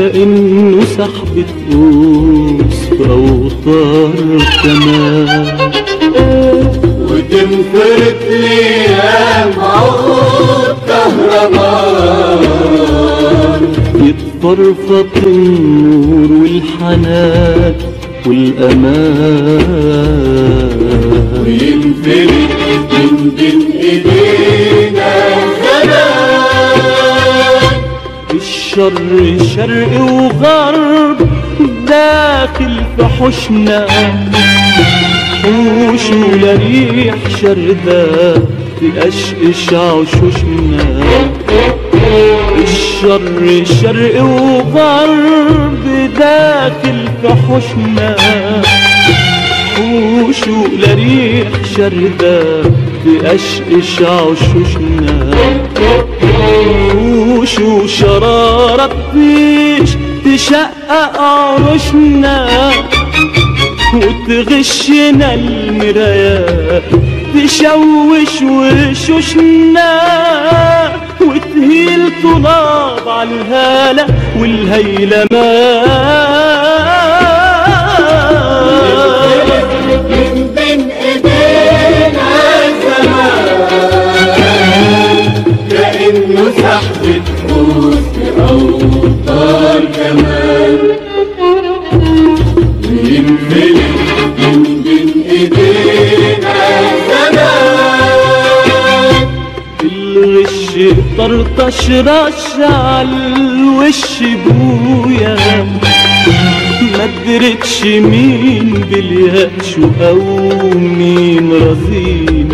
كأنه سحبة قوس في أوتار كمان وتنفرد ليام عود كهربان يتفرفط النور والحنان والأمان وينفرد من بين ايدينا زمان الشر شرق وغرب داخل في حوشنا حوش ولا ريح شردة تقشقش عشوشنا الشر شرق وغرب داخل في حوشنا حوش ولا ريح شردة تقشقش عشوشنا وش وشرارة فيش تشقق عروشنا وتغشنا المرايات تشوش وشوشنا وتهيل طلاب على الهالة والهيلمان من بين ايدينا زمان كأنه سحبة قوس في أوتار كمان وينفلت من بين ايدينا زمان الغش طرطش رش عالوش بويا ما درتش مين باليأس او مين رزين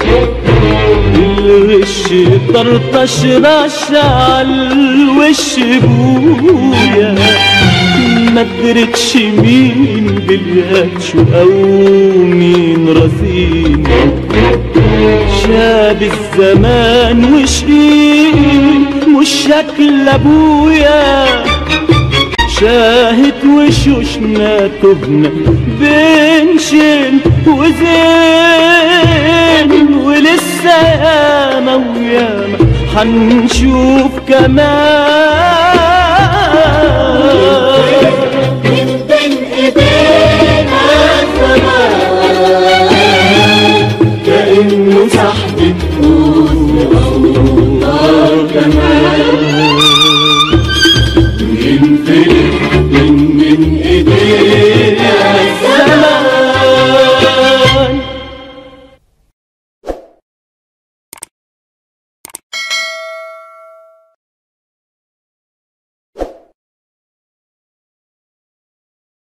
الغش طرطش رش عالوش بويا ما درتش مين باليأس او مين رزين شاب الزمان وشقيق مش شكل ابويا شاهد وشوشنا تهنا بين شين وزين ولسه ياما وياما حنشوف كمان